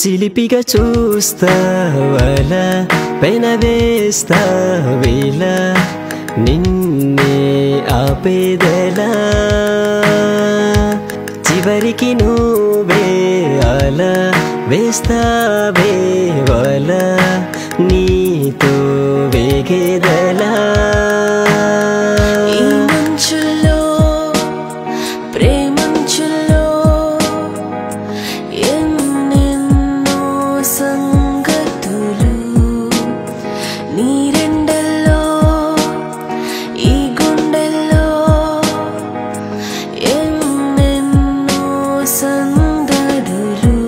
చిలిపిగా చూస్తావల పెనవేస్తావేల నిన్నే ఆపేదలా చివరికి నువ్వే అలా వేస్తావే వల నీతో వేగేదలా ఈ మంచులో ప్రేమంచులో ఎన్నెన్నో సంగతులు నీరెండల్లో ఈ గుండెల్లో ఎన్నెన్నో సందడులు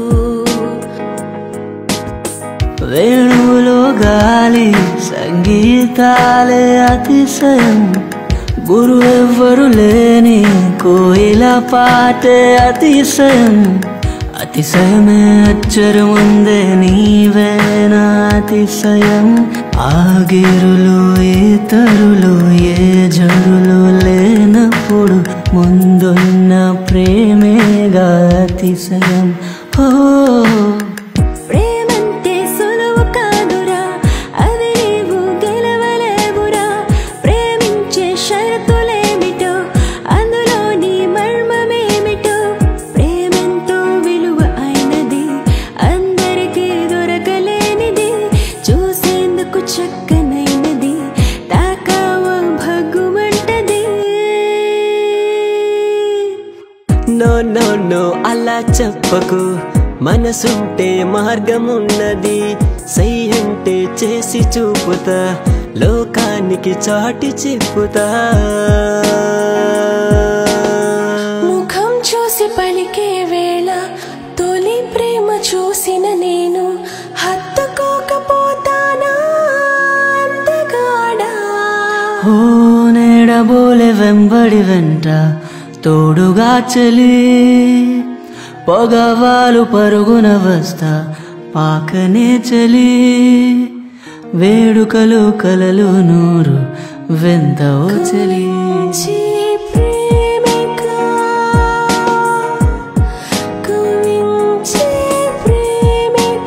వేణువులో గాలి సంగీతాలే అతిశయం గురువెవ్వరు లేని కోయిల పాటే అతిశయం అతిశయమే అచ్చరముందే నీవేనా అతిశయం ఆగిరులు ఇతరులు ఏ జరులు లేనప్పుడు ముందున్న ప్రేమేగా అతిశయం ఓ ప్రేమంటే సులువు కాదురా అది నీవు గెలవలేవురా ప్రేమించే షరతులేమిటో అందులోని మర్మమేమిటో ప్రేమెంతో విలువ అయినది అందరికీ దొరకలేనిది చూసేందుకు చక్కనైనది తాకావ భగ్గుమంటది నో నో నో అలా చెప్పకు మనసుంటే మార్గమున్నది సై అంటే చేసి చూపుతా లోకానికి చాటి చెప్పుతా ముఖం చూసి పలికే వేళ తొలి ప్రేమ చూసిన నేను హత్తుకోకపోతానా అందగాడా ఓ నేడబోలే వెంబడి వెంట తోడుగా చలి పొగవాలు పరుగున వస్తా పాకనే చలి వేడుకలు కలలు నూరు వెంత ఓ చలి మంచి ప్రేమిక కవించే ప్రేమిక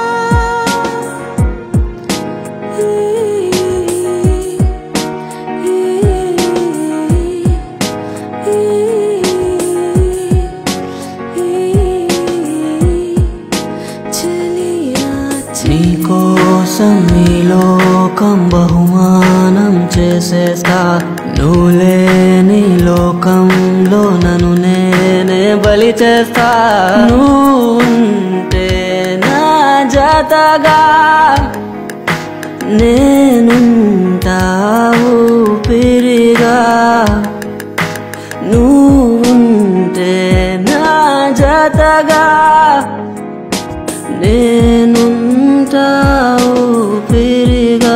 చలియా నీకోసం నీ లోకం బహుమానం చేసేస్తా నువ్వు లేని లోకంలో నన్ను నేనే బలి చేస్తా నువ్వుంటే నా జతగా నేనుంటావు పిరిగా నువ్వుంటే నా జతగా నేనుంటావు పిరిగా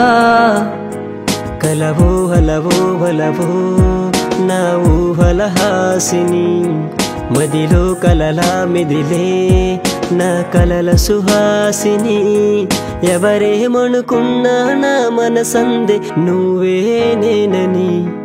కలవో హలవో బలవో నా ఊహల హాసిని మదిలో కలలా మెదిలే నా కలల సుహాసిని ఎవరేమనుకున్నా నా మనసందే నువ్వే నేనని